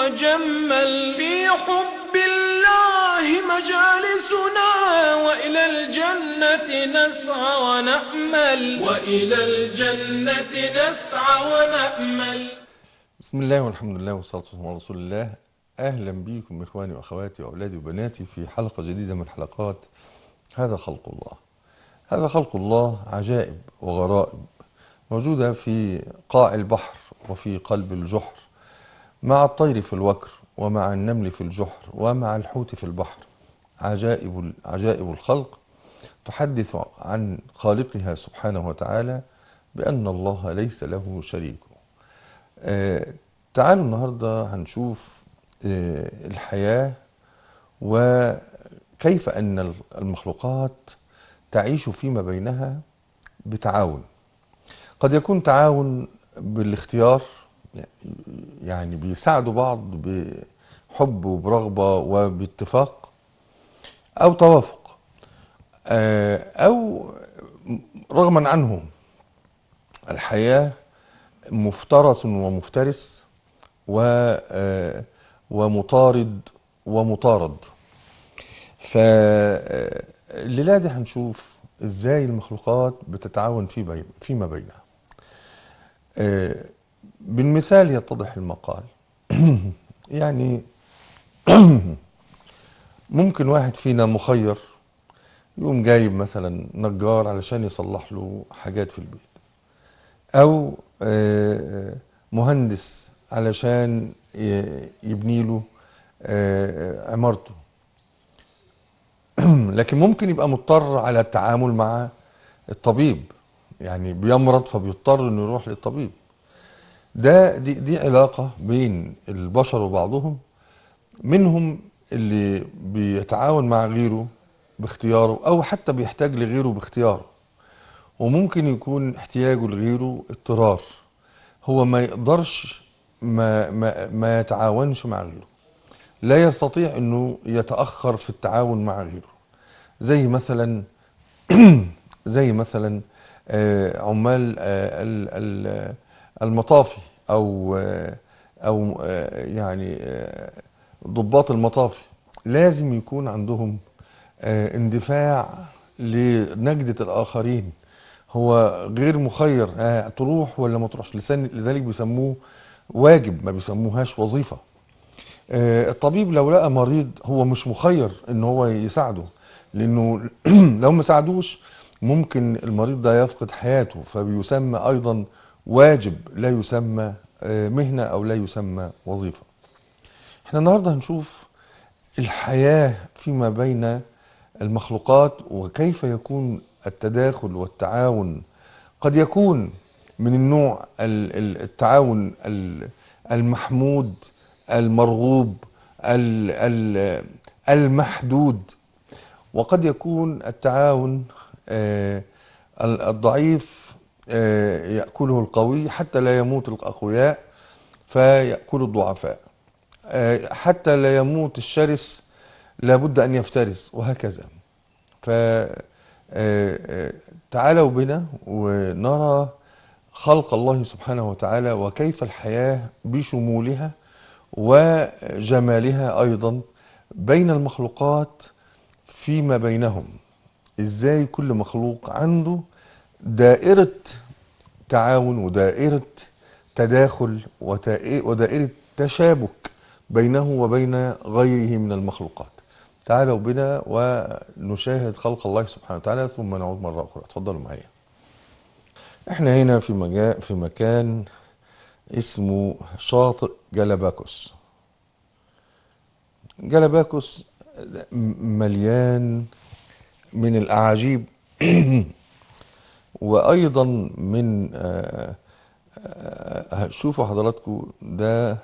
وجمل في حب الله مجالسنا وإلى الجنة نسعى ونأمل وإلى الجنة نسعى ونأمل بسم الله والحمد لله والصلاة والسلام على رسول الله أهلا بكم إخواني وأخواتي وأولادي وبناتي في حلقة جديدة من حلقات هذا خلق الله هذا خلق الله عجائب وغرائب موجودة في قاع البحر وفي قلب الجحر مع الطير في الوكر ومع النمل في الجحر ومع الحوت في البحر عجائب عجائب الخلق تحدث عن خالقها سبحانه وتعالى بأن الله ليس له شريك آه تعالوا النهاردة هنشوف آه الحياة وكيف أن المخلوقات تعيش فيما بينها بتعاون قد يكون تعاون بالاختيار يعني بيساعدوا بعض بحب وبرغبة وباتفاق أو توافق أو رغما عنه الحياة مفترس ومفترس ومطارد ومطارد فالليلة دي هنشوف ازاي المخلوقات بتتعاون في بين فيما بينها بالمثال يتضح المقال يعني ممكن واحد فينا مخير يقوم جايب مثلا نجار علشان يصلح له حاجات في البيت او مهندس علشان يبني له عمارته لكن ممكن يبقى مضطر على التعامل مع الطبيب يعني بيمرض فبيضطر انه يروح للطبيب ده دي, دي علاقة بين البشر وبعضهم منهم اللي بيتعاون مع غيره باختياره او حتى بيحتاج لغيره باختياره وممكن يكون احتياجه لغيره اضطرار هو ما يقدرش ما, ما, ما يتعاونش مع غيره لا يستطيع انه يتأخر في التعاون مع غيره زي مثلا زي مثلا عمال المطافي او او يعني ضباط المطافي لازم يكون عندهم اندفاع لنجدة الاخرين هو غير مخير تروح ولا ما تروحش لذلك بيسموه واجب ما بيسموهاش وظيفة الطبيب لو لقى مريض هو مش مخير ان هو يساعده لانه لو ما ساعدوش ممكن المريض ده يفقد حياته فبيسمى ايضا واجب لا يسمى مهنة او لا يسمى وظيفة احنا النهاردة هنشوف الحياة فيما بين المخلوقات وكيف يكون التداخل والتعاون قد يكون من النوع التعاون المحمود المرغوب المحدود وقد يكون التعاون الضعيف يأكله القوي حتى لا يموت الأقوياء فيأكل الضعفاء حتى لا يموت الشرس لابد أن يفترس وهكذا فتعالوا بنا ونرى خلق الله سبحانه وتعالى وكيف الحياة بشمولها وجمالها أيضا بين المخلوقات فيما بينهم ازاي كل مخلوق عنده دائرة تعاون ودائرة تداخل ودائرة تشابك بينه وبين غيره من المخلوقات تعالوا بنا ونشاهد خلق الله سبحانه وتعالى ثم نعود مرة أخرى تفضلوا معايا احنا هنا في, مجا... في مكان اسمه شاطئ جلباكوس جلباكوس مليان من الأعاجيب وأيضا من شوفوا حضراتكم ده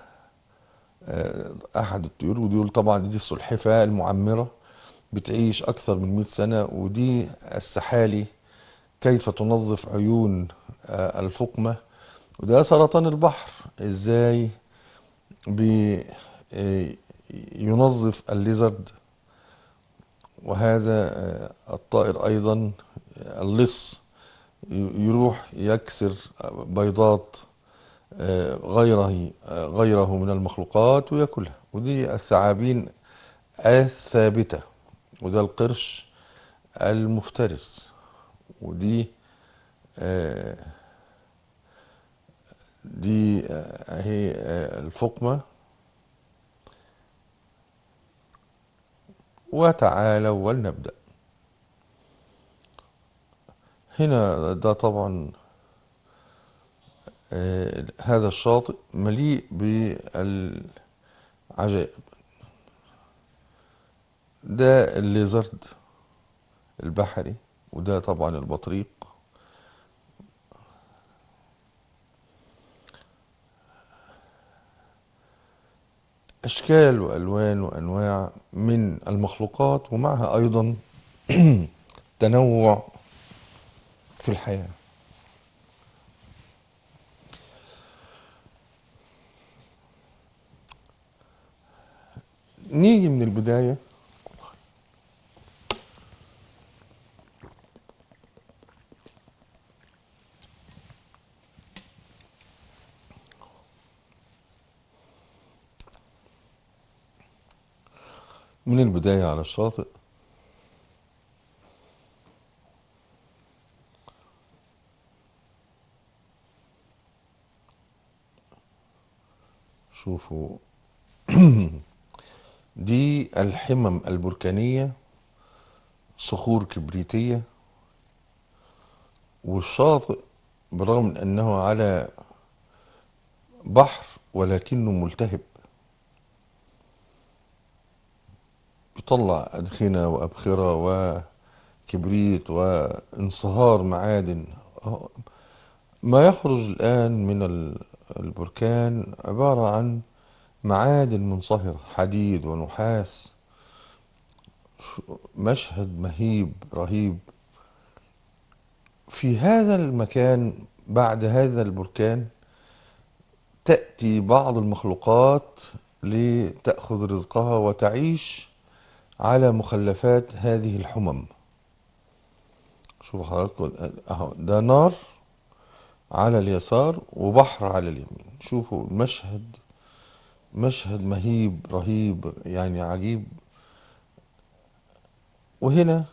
أحد الطيور ودول طبعا دي السلحفاة المعمرة بتعيش أكثر من 100 سنة ودي السحالي كيف تنظف عيون الفقمة وده سرطان البحر ازاي بينظف الليزرد وهذا الطائر ايضا اللص يروح يكسر بيضات آه، غيره آه، غيره من المخلوقات ويأكلها ودي الثعابين الثابتة وده القرش المفترس ودي آه، دي آه، هي آه، الفقمة وتعالوا ولنبدأ هنا ده طبعا آه، هذا الشاطئ مليء بالعجائب ده الليزرد البحري وده طبعا البطريق أشكال وألوان وأنواع من المخلوقات ومعها أيضا تنوع في الحياة نيجي من البداية من البداية على الشاطئ شوفوا دي الحمم البركانية صخور كبريتية والشاطئ برغم من أنه على بحر ولكنه ملتهب يطلع أدخنة وأبخرة وكبريت وانصهار معادن ما يخرج الآن من ال- البركان عبارة عن معادن منصهرة حديد ونحاس مشهد مهيب رهيب في هذا المكان بعد هذا البركان تأتي بعض المخلوقات لتأخذ رزقها وتعيش على مخلفات هذه الحمم شوفوا حضراتكم اهو ده نار على اليسار وبحر على اليمين شوفوا المشهد مشهد مهيب رهيب يعني عجيب وهنا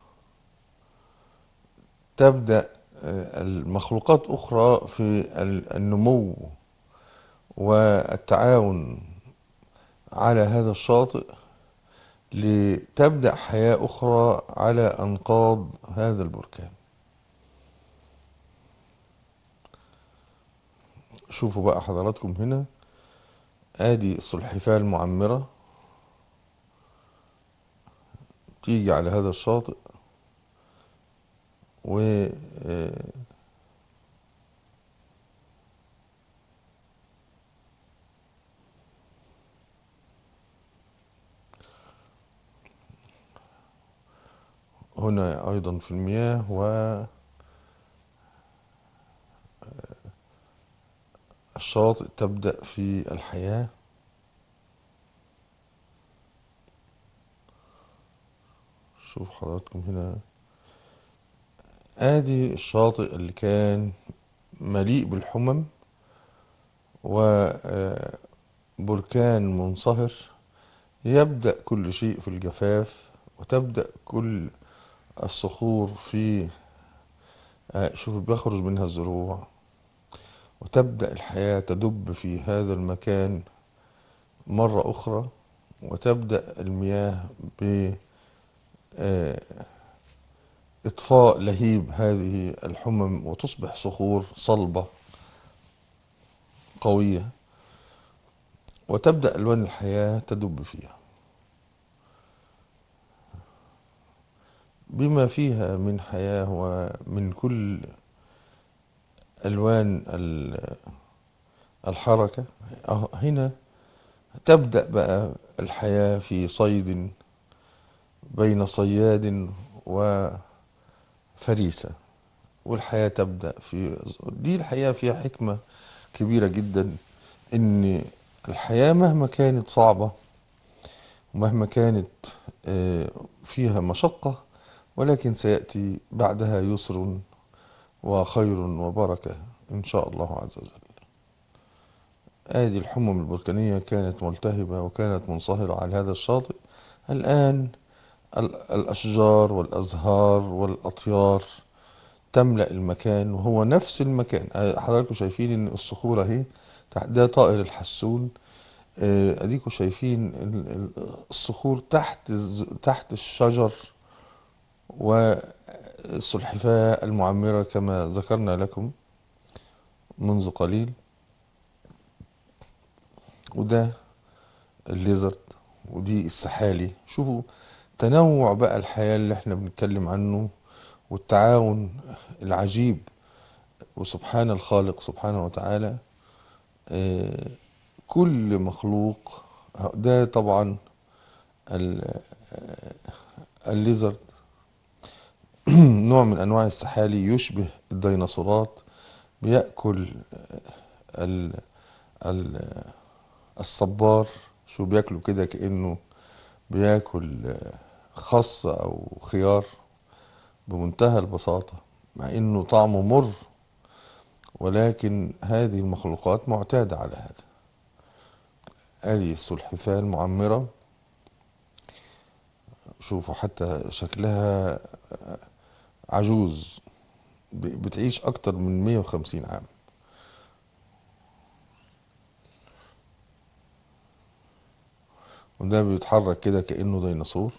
تبدأ آه، المخلوقات أخرى في ال- النمو والتعاون على هذا الشاطئ لتبدأ حياة أخرى على أنقاض هذا البركان شوفوا بقى حضراتكم هنا ادي السلحفاة المعمرة تيجي على هذا الشاطئ و آه، هنا أيضا في المياه و الشواطئ تبدأ في الحياة شوف حضراتكم هنا ادي الشاطئ اللي كان مليء بالحمم وبركان منصهر يبدأ كل شيء في الجفاف وتبدأ كل الصخور في آه، شوف بيخرج منها الزروع وتبدأ الحياة تدب في هذا المكان مرة أخرى وتبدأ المياه ب آه، إطفاء لهيب هذه الحمم وتصبح صخور صلبة قوية وتبدأ ألوان الحياة تدب فيها بما فيها من حياة ومن كل ألوان ال- الحركة أهو هنا تبدأ بقى الحياة في صيد بين صياد وفريسة والحياة تبدأ في دي الحياة فيها حكمة كبيرة جدا إن الحياة مهما كانت صعبة ومهما كانت آه، فيها مشقة ولكن سيأتي بعدها يسر وخير وبركة إن شاء الله عز وجل ادي الحمم البركانية كانت ملتهبة وكانت منصهرة على هذا الشاطئ الآن ال- الأشجار والأزهار والأطيار تملأ المكان وهو نفس المكان آه، حضراتكم شايفين ان الصخور اهي تحت- ده طائر الحسون آه، اديكم شايفين ال- ال- الصخور تحت الز- تحت الشجر والسلحفاة المعمرة كما ذكرنا لكم منذ قليل وده الليزرد ودي السحالي شوفوا تنوع بقى الحياة اللي احنا بنتكلم عنه والتعاون العجيب وسبحان الخالق سبحانه وتعالى آه، كل مخلوق ده طبعا ال- آه، الليزرد نوع من انواع السحالي يشبه الديناصورات بيأكل ال ال الصبار شو بياكله كده كأنه بياكل خس او خيار بمنتهى البساطة مع انه طعمه مر ولكن هذه المخلوقات معتادة على هذا هذه السلحفاة المعمرة شوفوا حتى شكلها عجوز ب- بتعيش اكتر من 150 عام وده بيتحرك كده كأنه ديناصور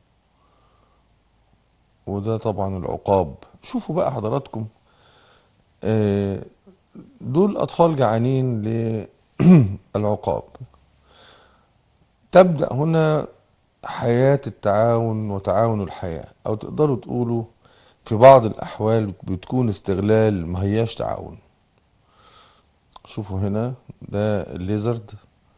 وده طبعا العقاب شوفوا بقى حضراتكم آه، دول أطفال جعانين للعقاب تبدأ هنا حياة التعاون وتعاون الحياة أو تقدروا تقولوا في بعض الأحوال بتكون استغلال ما هياش تعاون شوفوا هنا ده الليزرد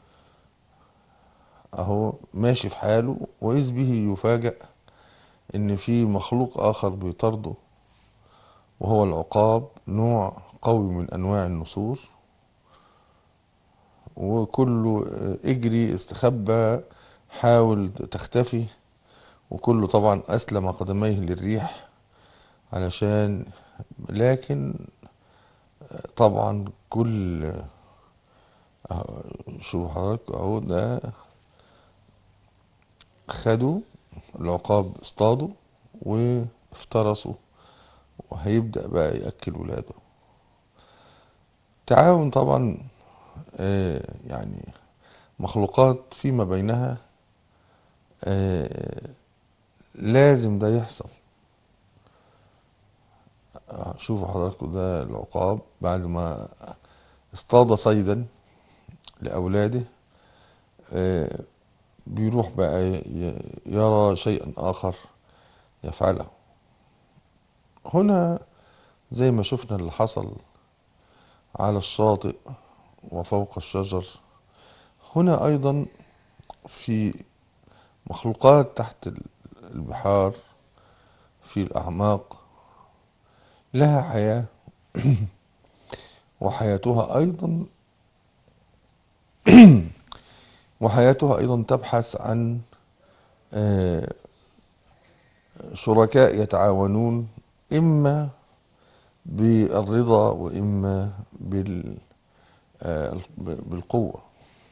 اهو ماشي في حاله وإذ به يفاجأ ان في مخلوق اخر بيطارده وهو العقاب نوع قوي من انواع النسور وكله اجري استخبى حاول تختفي وكله طبعا اسلم قدميه للريح علشان لكن طبعا كل أهو شوف حضرتك اهو ده خدوا العقاب اصطادوا وافترسوا وهيبدأ بقى يأكل ولاده تعاون طبعا آه، يعني مخلوقات فيما بينها آه، لازم ده يحصل آه، شوفوا حضراتكم ده العقاب بعد ما اصطاد صيدا لأولاده آه، بيروح بقى ي- يرى شيئا آخر يفعله هنا زي ما شفنا اللي حصل على الشاطئ وفوق الشجر هنا أيضا في مخلوقات تحت ال- البحار في الأعماق لها حياة وحياتها أيضا وحياتها أيضا تبحث عن آه، شركاء يتعاونون إما بالرضا وإما بال آه، بالقوة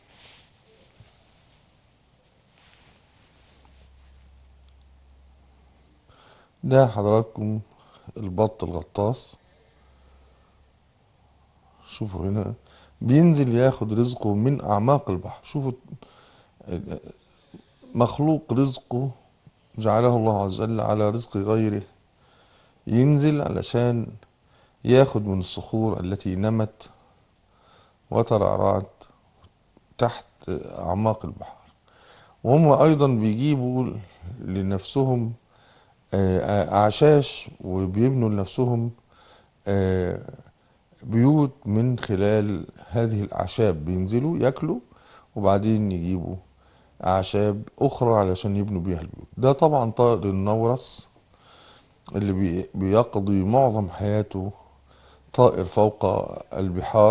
ده حضراتكم البط الغطاس شوفوا هنا بينزل ياخد رزقه من أعماق البحر شوفوا مخلوق رزقه جعله الله عز وجل على رزق غيره ينزل علشان ياخد من الصخور التي نمت وترعرعت تحت أعماق البحر وهم أيضا بيجيبوا لنفسهم آه، أعشاش وبيبنوا لنفسهم آه، بيوت من خلال هذه الأعشاب بينزلوا ياكلوا وبعدين يجيبوا أعشاب أخرى علشان يبنوا بيها البيوت ده طبعا طائر النورس اللي بي- بيقضي معظم حياته طائر فوق البحار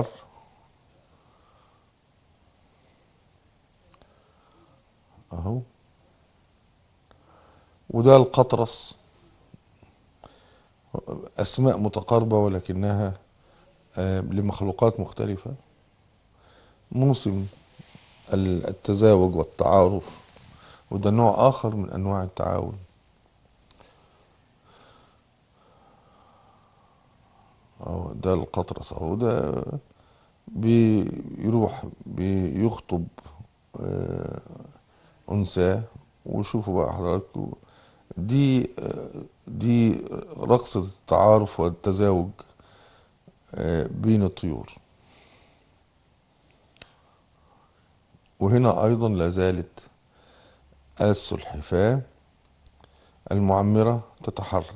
أهو وده القطرس أسماء متقاربة ولكنها آه، لمخلوقات مختلفة موسم ال- التزاوج والتعارف وده نوع آخر من أنواع التعاون أهو ده القطرس أهو ده بيروح بيخطب آه، أنثى وشوفوا بقى حضراتكم دي آه، دي رقصة التعارف والتزاوج آه، بين الطيور وهنا أيضا لا زالت السلحفاة المعمرة تتحرك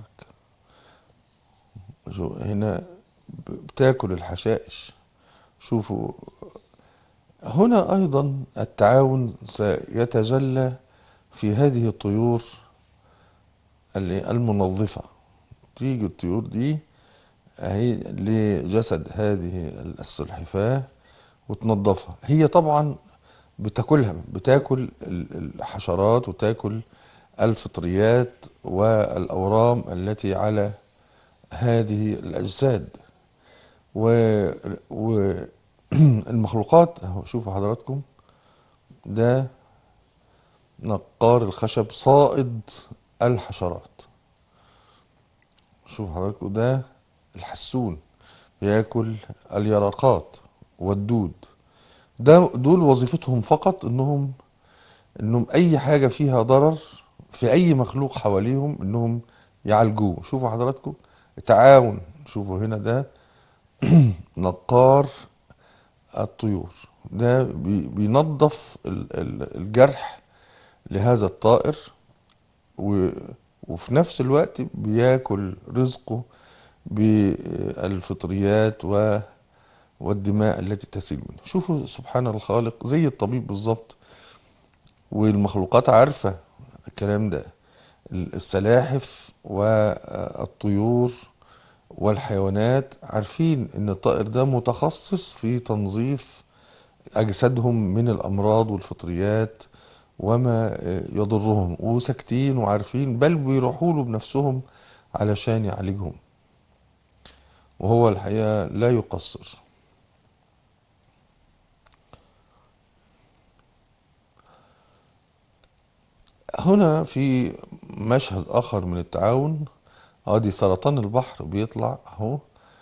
شو هنا بتاكل الحشائش شوفوا هنا أيضا التعاون سيتجلى في هذه الطيور اللي- المنظفة تيجي الطيور دي اهي لجسد هذه السلحفاة وتنظفها هي طبعا بتاكلها بتاكل ال- الحشرات وتاكل الفطريات والأورام التي على هذه الأجساد والمخلوقات اهو شوفوا حضراتكم ده نقار الخشب صائد الحشرات شوف حضراتكم ده الحسون بياكل اليرقات والدود ده دول وظيفتهم فقط انهم انهم اي حاجة فيها ضرر في اي مخلوق حواليهم انهم يعالجوه شوفوا حضراتكم تعاون شوفوا هنا ده نقار الطيور ده بي- بينظف ال- ال- الجرح لهذا الطائر و- وفي نفس الوقت بياكل رزقه بالفطريات و والدماء التي تسيل منه شوفوا سبحان الخالق زي الطبيب بالظبط والمخلوقات عارفة الكلام ده السلاحف والطيور والحيوانات عارفين ان الطائر ده متخصص في تنظيف اجسادهم من الامراض والفطريات وما يضرهم وساكتين وعارفين بل بيروحوا له بنفسهم علشان يعالجهم وهو الحقيقة لا يقصر هنا في مشهد آخر من التعاون ادي سرطان البحر بيطلع اهو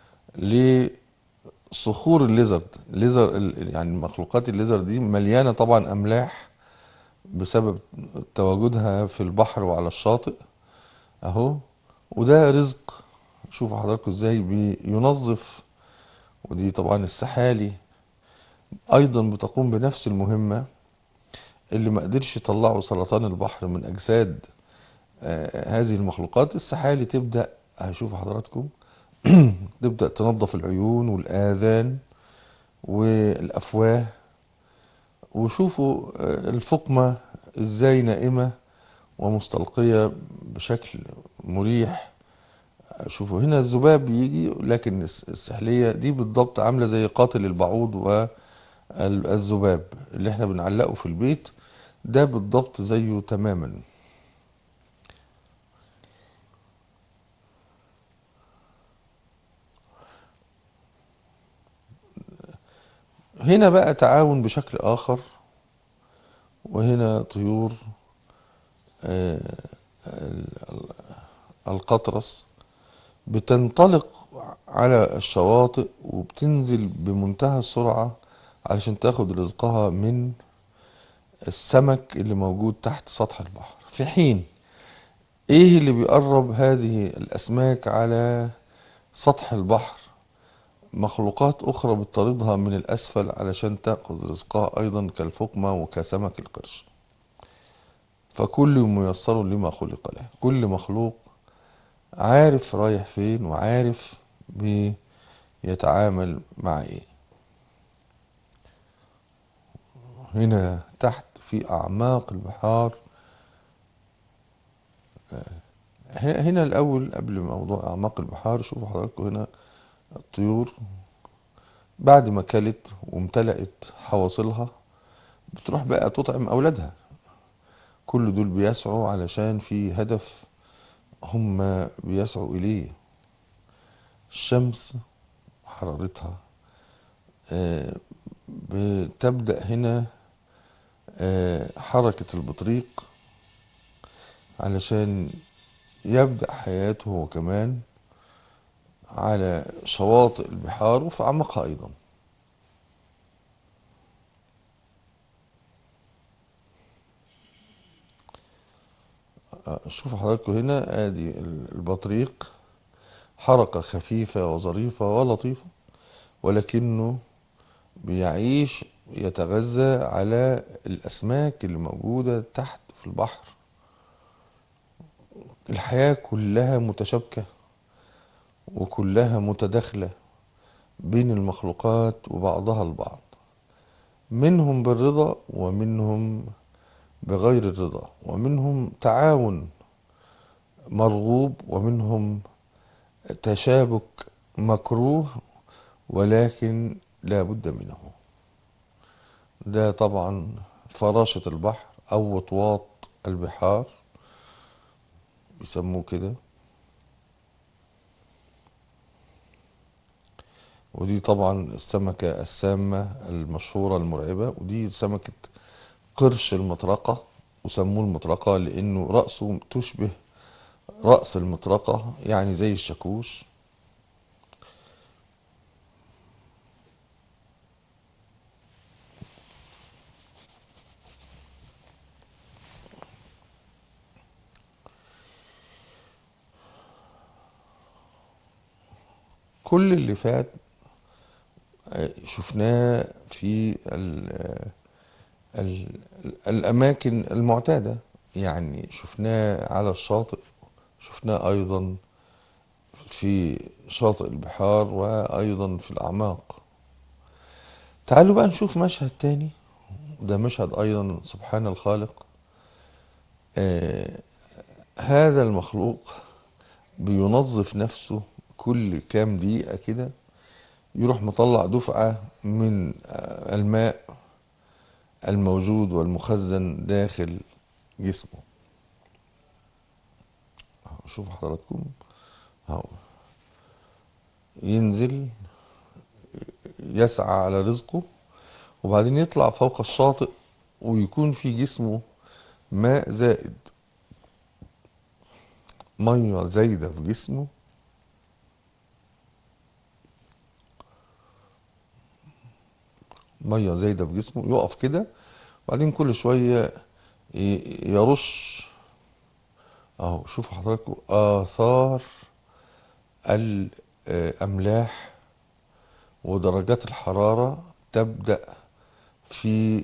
لصخور الليزرد الليزر ال- يعني مخلوقات الليزر دي مليانة طبعا أملاح بسبب تواجدها في البحر وعلى الشاطئ اهو وده رزق شوفوا حضراتكم ازاي بينظف ودي طبعا السحالي ايضا بتقوم بنفس المهمة اللي ما قدرش يطلعوا سرطان البحر من اجساد آه، هذه المخلوقات السحالي تبدأ هشوف حضراتكم تبدأ تنظف العيون والآذان والأفواه وشوفوا آه، الفقمة ازاي نائمة ومستلقية بشكل مريح شوفوا هنا الذباب بيجي لكن الس- السحلية دي بالضبط عاملة زي قاتل البعوض والذباب اللي احنا بنعلقه في البيت ده بالضبط زيه تماما هنا بقى تعاون بشكل آخر وهنا طيور آه، ال- القطرس بتنطلق على الشواطئ وبتنزل بمنتهى السرعة علشان تاخد رزقها من السمك اللي موجود تحت سطح البحر في حين ايه اللي بيقرب هذه الاسماك على سطح البحر مخلوقات اخرى بتطاردها من الاسفل علشان تاخذ رزقها ايضا كالفقمة وكسمك القرش فكل ميسر لما خلق له كل مخلوق عارف رايح فين وعارف بيتعامل مع ايه هنا تحت في اعماق البحار ه- هنا الاول قبل موضوع اعماق البحار شوفوا حضراتكم هنا الطيور بعد ما كلت وامتلأت حواصلها بتروح بقى تطعم اولادها كل دول بيسعوا علشان في هدف هم بيسعوا إليه الشمس حرارتها آه، بتبدأ هنا آه، حركة البطريق علشان يبدأ حياته هو كمان على شواطئ البحار وفي أعماقها أيضا آه، شوفوا حضراتكم هنا ادي البطريق حركة خفيفة وظريفة ولطيفة ولكنه بيعيش يتغذى على الأسماك اللي موجودة تحت في البحر الحياة كلها متشابكة وكلها متداخلة بين المخلوقات وبعضها البعض منهم بالرضا ومنهم بغير الرضا ومنهم تعاون مرغوب ومنهم تشابك مكروه ولكن لا بد منه ده طبعا فراشة البحر أو وطواط البحار بيسموه كده ودي طبعا السمكة السامة المشهورة المرعبة ودي سمكة قرش المطرقة وسموه المطرقة لأنه رأسه تشبه رأس المطرقة يعني زي الشاكوش كل اللي فات آه، شفناه في ال ال الأماكن المعتادة يعني شفناه على الشاطئ شفناه أيضا في شاطئ البحار وأيضا في الأعماق تعالوا بقى نشوف مشهد تاني ده مشهد أيضا سبحان الخالق آه هذا المخلوق بينظف نفسه كل كام دقيقة كده يروح مطلع دفعة من آه، الماء الموجود والمخزن داخل جسمه أهو شوف حضراتكم اهو ينزل يسعى على رزقه وبعدين يطلع فوق الشاطئ ويكون في جسمه ماء زائد مية زايدة في جسمه مية زايدة في جسمه يقف كده وبعدين كل شوية ي- يرش اهو شوفوا حضراتكم آثار الأملاح ودرجات الحرارة تبدأ في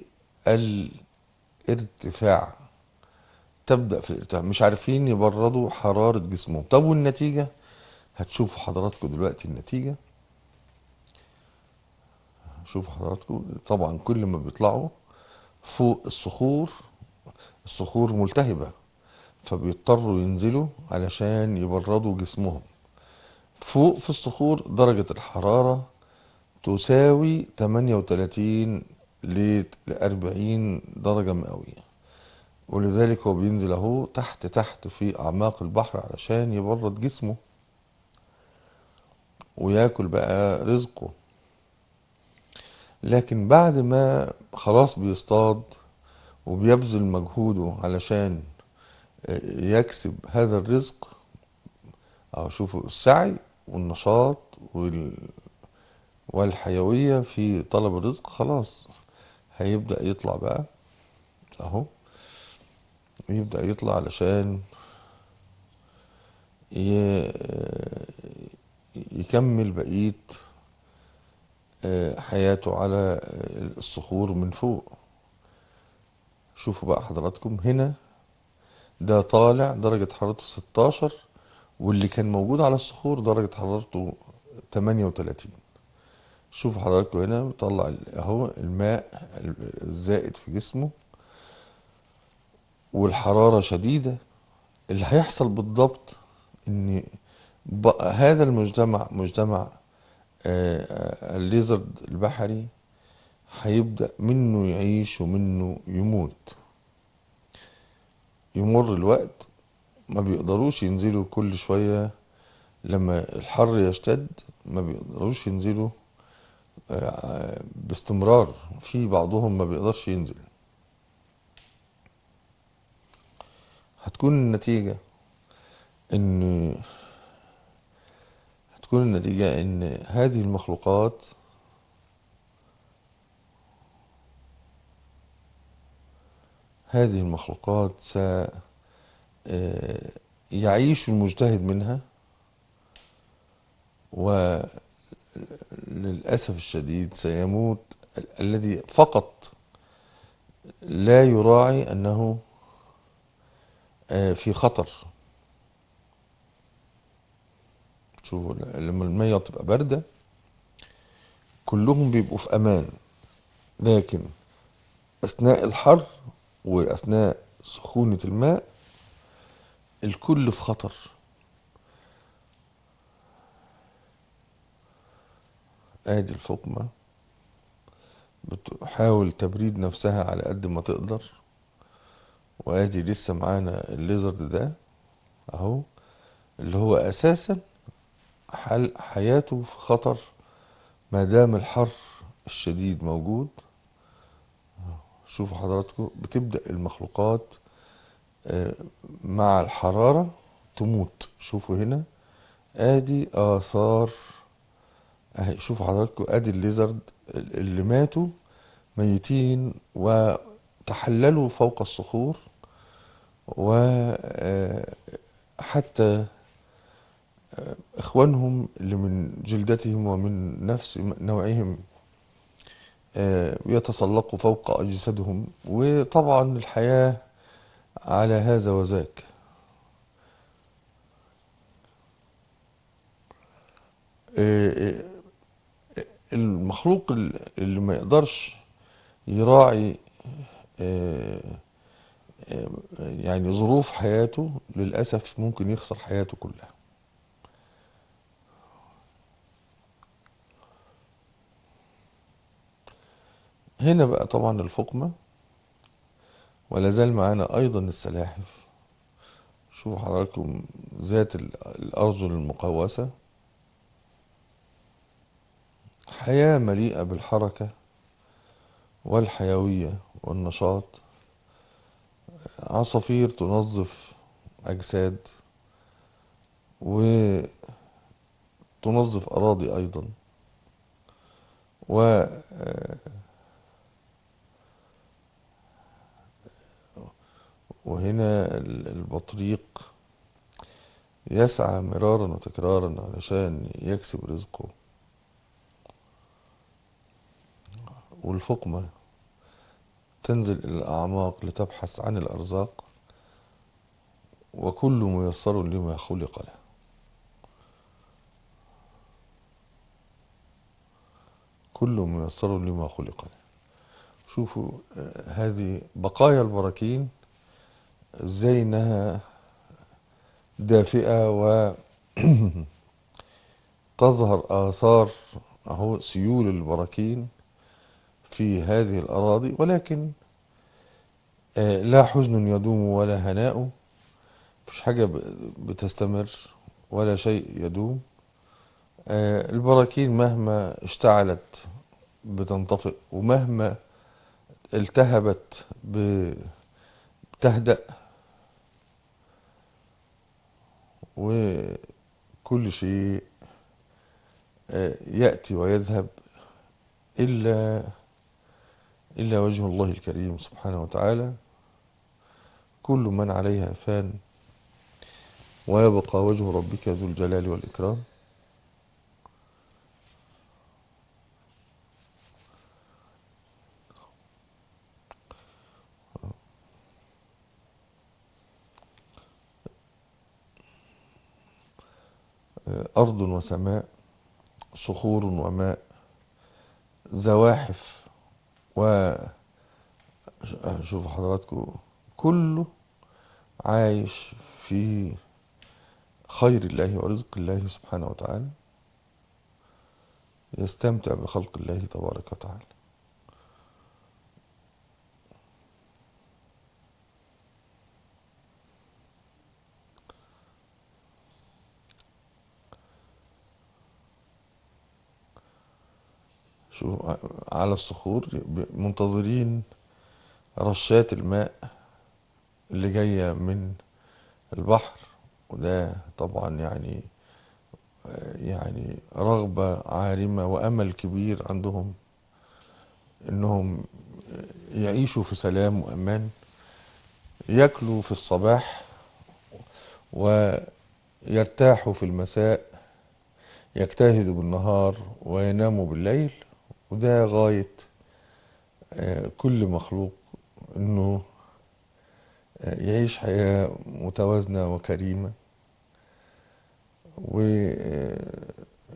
الارتفاع تبدأ في الارتفاع مش عارفين يبردوا حرارة جسمهم طب والنتيجة هتشوفوا حضراتكم دلوقتي النتيجة شوفوا حضراتكم طبعا كل ما بيطلعوا فوق الصخور الصخور ملتهبة فبيضطروا ينزلوا علشان يبردوا جسمهم فوق في الصخور درجة الحرارة تساوي 38 ل 40 درجة مئوية ولذلك هو بينزل اهو تحت تحت في أعماق البحر علشان يبرد جسمه وياكل بقى رزقه لكن بعد ما خلاص بيصطاد وبيبذل مجهوده علشان يكسب هذا الرزق أو شوفوا السعي والنشاط وال... والحيوية في طلب الرزق خلاص هيبدأ يطلع بقى اهو يبدأ يطلع علشان ي... يكمل بقية حياته على الصخور من فوق شوفوا بقى حضراتكم هنا ده طالع درجة حرارته 16 واللي كان موجود على الصخور درجة حرارته 38 شوفوا حضراتكم هنا بيطلع اهو الماء الزائد في جسمه والحرارة شديدة اللي هيحصل بالضبط ان هذا المجتمع مجتمع الليزرد البحري هيبدأ منه يعيش ومنه يموت يمر الوقت ما بيقدروش ينزلوا كل شوية لما الحر يشتد ما بيقدروش ينزلوا آه، باستمرار في بعضهم ما بيقدرش ينزل هتكون النتيجة ان هتكون النتيجة ان هذه المخلوقات هذه المخلوقات س آه، يعيش المجتهد منها وللأسف الشديد سيموت ال- الذي فقط لا يراعي أنه آه، في خطر شوفوا لما المية تبقى باردة كلهم بيبقوا في أمان لكن أثناء الحر وأثناء سخونة الماء الكل في خطر ادي الفقمة بتحاول تبريد نفسها على قد ما تقدر وادي لسه معانا الليزرد ده اهو اللي هو اساسا حل حياته في خطر ما دام الحر الشديد موجود شوفوا حضراتكم بتبدأ المخلوقات آه، مع الحرارة تموت شوفوا هنا ادي اثار اهي شوفوا حضراتكم ادي الليزرد اللي ماتوا ميتين وتحللوا فوق الصخور وحتى اخوانهم اللي من جلدتهم ومن نفس نوعهم آه، يتسلقوا فوق اجسادهم وطبعا الحياة على هذا وذاك آه، آه، المخلوق اللي ما يقدرش يراعي آه، آه، يعني ظروف حياته للأسف ممكن يخسر حياته كلها هنا بقى طبعا الفقمة ولا زال معانا أيضا السلاحف شوفوا حضراتكم ذات ال- الأرجل المقوسة حياة مليئة بالحركة والحيوية والنشاط عصافير تنظف أجساد وتنظف أراضي أيضا و آه، وهنا ال- البطريق يسعى مرارا وتكرارا علشان يكسب رزقه والفقمة تنزل إلى الأعماق لتبحث عن الأرزاق وكل ميسر لما خلق له كل ميسر لما خلق له شوفوا آه، هذه بقايا البراكين ازاي انها دافئة و تظهر آثار أهو سيول البراكين في هذه الأراضي ولكن آه، لا حزن يدوم ولا هناء مفيش حاجة ب- بتستمر ولا شيء يدوم آه، البراكين مهما اشتعلت بتنطفئ ومهما التهبت بتهدأ وكل شيء آه، يأتي ويذهب إلا إلا وجه الله الكريم سبحانه وتعالى كل من عليها فان ويبقى وجه ربك ذو الجلال والإكرام آه، أرض وسماء صخور وماء زواحف و شوفوا حضراتكم كله عايش في خير الله ورزق الله سبحانه وتعالى يستمتع بخلق الله تبارك وتعالى شو على الصخور ب- منتظرين رشات الماء اللي جاية من البحر وده طبعا يعني يعني رغبة عارمة وأمل كبير عندهم إنهم يعيشوا في سلام وأمان ياكلوا في الصباح ويرتاحوا في المساء يجتهدوا بالنهار ويناموا بالليل وده غاية آه، كل مخلوق إنه آه، يعيش حياة متوازنة وكريمة و آه،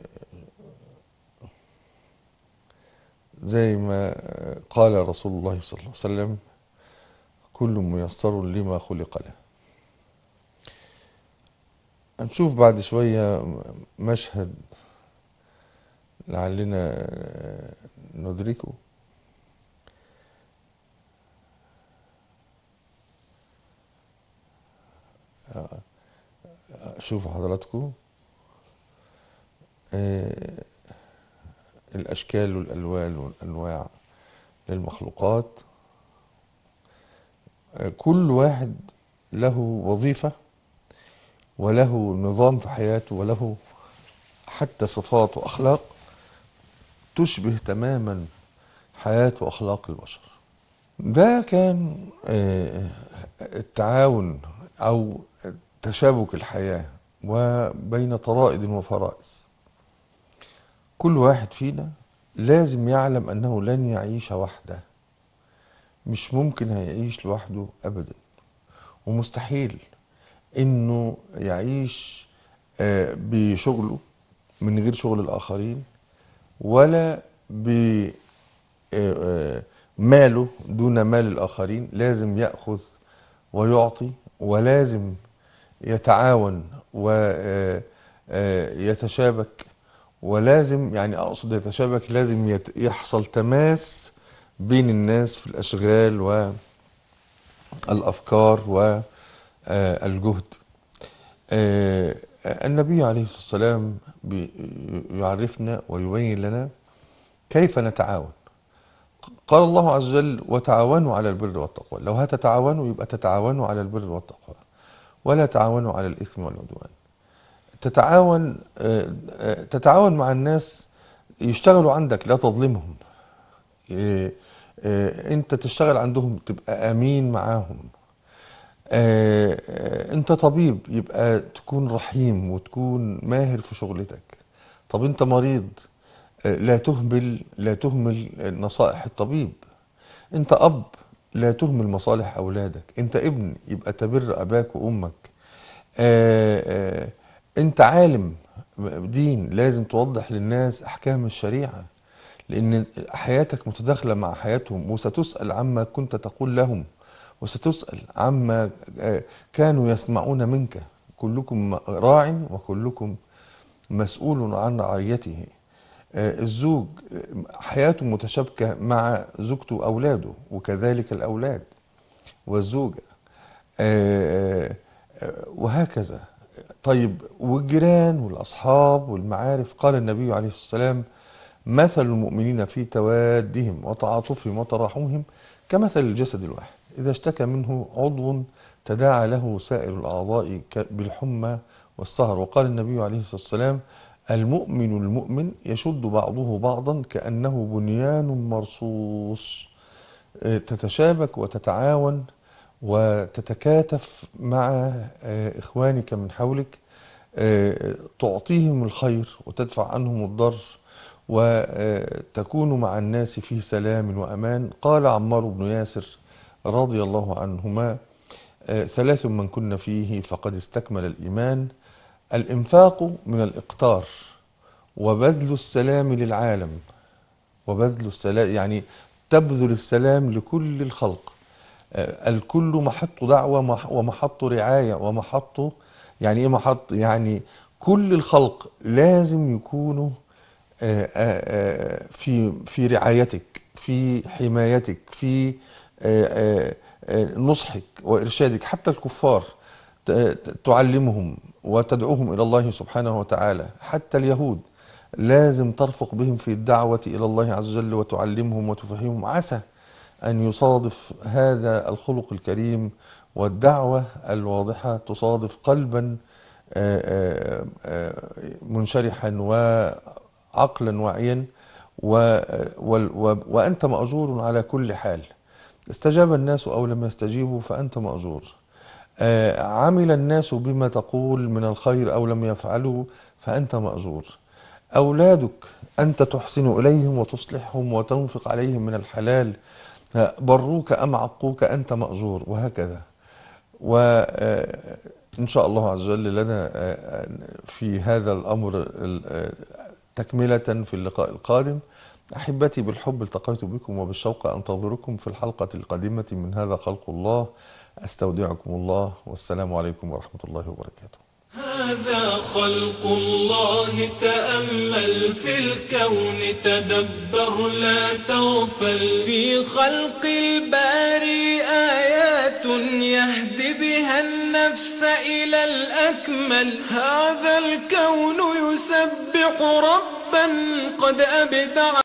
زي ما قال رسول الله صلى الله عليه وسلم كل ميسر لما خلق له هنشوف بعد شوية مشهد لعلنا ندركه شوفوا حضراتكم آه، الأشكال والألوان والأنواع للمخلوقات آه، كل واحد له وظيفة وله نظام في حياته وله حتى صفات وأخلاق تشبه تماما حياة وأخلاق البشر ده كان آه، التعاون أو تشابك الحياة وبين طرائد وفرائض كل واحد فينا لازم يعلم أنه لن يعيش وحده مش ممكن هيعيش لوحده أبدا ومستحيل انه يعيش آه، بشغله من غير شغل الاخرين ولا بماله دون مال الاخرين لازم ياخذ ويعطي ولازم يتعاون ويتشابك ولازم يعني اقصد يتشابك لازم يت- يحصل تماس بين الناس في الاشغال والافكار و آه، الجهد آه، النبي عليه الصلاة والسلام بي- يعرفنا ويبين لنا كيف نتعاون قال الله عز وجل وتعاونوا على البر والتقوى لو هتتعاونوا يبقى تتعاونوا على البر والتقوى ولا تعاونوا على الإثم والعدوان تتعاون آه، آه، تتعاون مع الناس يشتغلوا عندك لا تظلمهم آه، آه، انت تشتغل عندهم تبقى امين معاهم آه، آه، انت طبيب يبقى تكون رحيم وتكون ماهر في شغلتك طب انت مريض آه، لا تهمل لا تهمل نصائح الطبيب انت اب لا تهمل مصالح اولادك انت ابن يبقى تبر اباك وامك آه، آه، انت عالم دين لازم توضح للناس احكام الشريعة لان حياتك متداخلة مع حياتهم وستسأل عما كنت تقول لهم وستسأل عما آه، كانوا يسمعون منك كلكم راع وكلكم مسؤول عن رعيته آه، الزوج آه، حياته متشابكة مع زوجته وأولاده وكذلك الأولاد والزوجة آه، آه، وهكذا طيب والجيران والأصحاب والمعارف قال النبي عليه الصلاة والسلام مثل المؤمنين في توادهم وتعاطفهم وتراحمهم كمثل الجسد الواحد إذا اشتكى منه عضو تداعى له سائر الأعضاء ك- بالحمى والسهر وقال النبي عليه الصلاة والسلام المؤمن المؤمن يشد بعضه بعضا كأنه بنيان مرصوص آه، تتشابك وتتعاون وتتكاتف مع آه، إخوانك من حولك آه، تعطيهم الخير وتدفع عنهم الضر وتكون مع الناس في سلام وأمان قال عمار بن ياسر رضي الله عنهما آه، ثلاث من كن فيه فقد استكمل الإيمان الإنفاق من الإقتار وبذل السلام للعالم وبذل السلام يعني تبذل السلام لكل الخلق آه، الكل محط دعوة مح- ومحط رعاية ومحط يعني ايه محط يعني كل الخلق لازم يكونوا آه، آه، آه، في في رعايتك في حمايتك في آه، آه، آه، نصحك وإرشادك حتى الكفار ت- ت- تعلمهم وتدعوهم إلى الله سبحانه وتعالى حتى اليهود لازم ترفق بهم في الدعوة إلى الله عز وجل وتعلمهم وتفهمهم عسى أن يصادف هذا الخلق الكريم والدعوة الواضحة تصادف قلبا آه، آه، آه، منشرحا وعقلا واعيا و- وال- و- وأنت مأجور على كل حال استجاب الناس أو لم يستجيبوا فأنت مأجور آه، عمل الناس بما تقول من الخير أو لم يفعلوا فأنت مأجور أولادك أنت تحسن إليهم وتصلحهم وتنفق عليهم من الحلال آه، بروك أم عقوك أنت مأجور وهكذا وإن شاء الله عز وجل لنا آه، في هذا الأمر ال- آه، تكملة في اللقاء القادم أحبتي بالحب التقيت بكم وبالشوق أنتظركم في الحلقة القادمة من هذا خلق الله أستودعكم الله والسلام عليكم ورحمة الله وبركاته هذا خلق الله تأمل في الكون تدبر لا تغفل في خلق الباري آيات يهدي بها النفس إلى الأكمل هذا الكون يسبح ربا قد أبدع